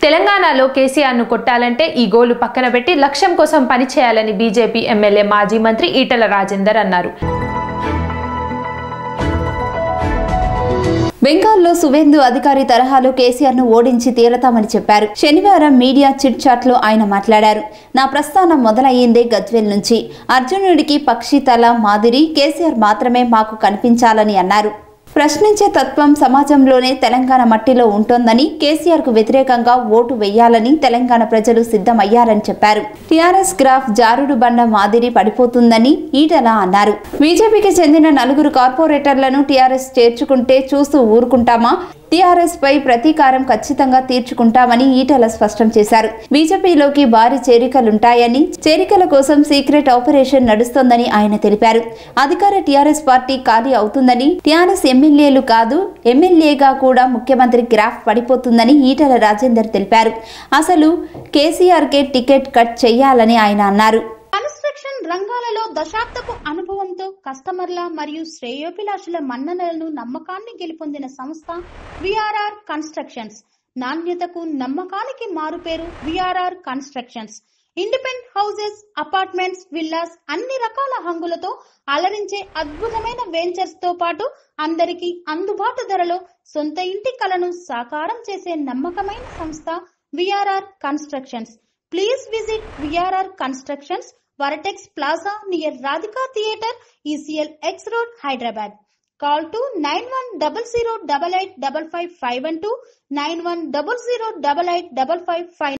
తెలంగాణలో కేసీఆర్ ను కొట్టాలంటే ఈ గోలు పక్కన పెట్టి లక్ష్యం కోసం పనిచేయాలని బీజేపీ ఎమ్మెల్యే మాజీ మంత్రి ఈటల రాజేందర్ అన్నారు బెంగాల్లో సువేందు అధికారి తరహాలో కేసీఆర్ ను ఓడించి తీరతామని చెప్పారు శనివారం మీడియా చిట్ చాట్ లో ఆయన మాట్లాడారు నా ప్రస్థానం మొదలయ్యిందే గజ్వేల్ నుంచి అర్జునుడికి పక్షి తల మాదిరి కేసీఆర్ మాత్రమే మాకు కనిపించాలని అన్నారు ప్రశ్నించే తత్వం సమాజంలోనే తెలంగాణ మట్టిలో ఉంటోందని కేసీఆర్ కు వ్యతిరేకంగా ఓటు వేయాలని తెలంగాణ ప్రజలు సిద్ధమయ్యారని చెప్పారు టీఆర్ఎస్ గ్రాఫ్ జారుడు బండ మాదిరి పడిపోతుందని ఈటల అన్నారు బీజేపీకి చెందిన నలుగురు కార్పొరేటర్లను టీఆర్ఎస్ చేర్చుకుంటే చూస్తూ ఊరుకుంటామా టీఆర్ఎస్ పై ప్రతీకారం ఖచ్చితంగా తీర్చుకుంటామని ఈటల స్పష్టం చేశారు బీజేపీలోకి భారీ చేరికలుంటాయని చేరికల కోసం సీక్రెట్ ఆపరేషన్ నడుస్తోందని ఆయన తెలిపారు అధికార టీఆర్ఎస్ పార్టీ ఖాళీ అవుతుందని టీఆర్ఎస్ ఎమ్మెల్యేలు కాదు ఎమ్మెల్యేగా కూడా ముఖ్యమంత్రి గ్రాఫ్ పడిపోతుందని ఈటల రాజేందర్ తెలిపారు అసలు కేసీఆర్కే టికెట్ కట్ చేయాలని ఆయన అన్నారు కన్స్ట్రక్షన్ రంగాలలో దశాబ్దపు అనుభవంతో కస్టమర్ల మరియు శ్రేయోభిలాషుల మన్ననలను నమ్మకాన్ని గెలుపొందిన సంస్థ విఆర్ఆర్ కన్స్ట్రక్షన్స్ నాణ్యతకు నమ్మకానికి మారుపేరు VRR constructions independent houses apartments villas అన్ని రకాల హంగులతో అలరించే అద్భుతమైన వెంచర్స్ తో పాటు అందరికీ అందుబాటు ధరలో సొంత ఇంటి కలను సాకారం చేసే నమ్మకమైన సంస్థ VRR constructions please visit VRR constructions Varatex Plaza near Radhika Theatre, ECL X Road, Hyderabad. Call to 9100885551 91008855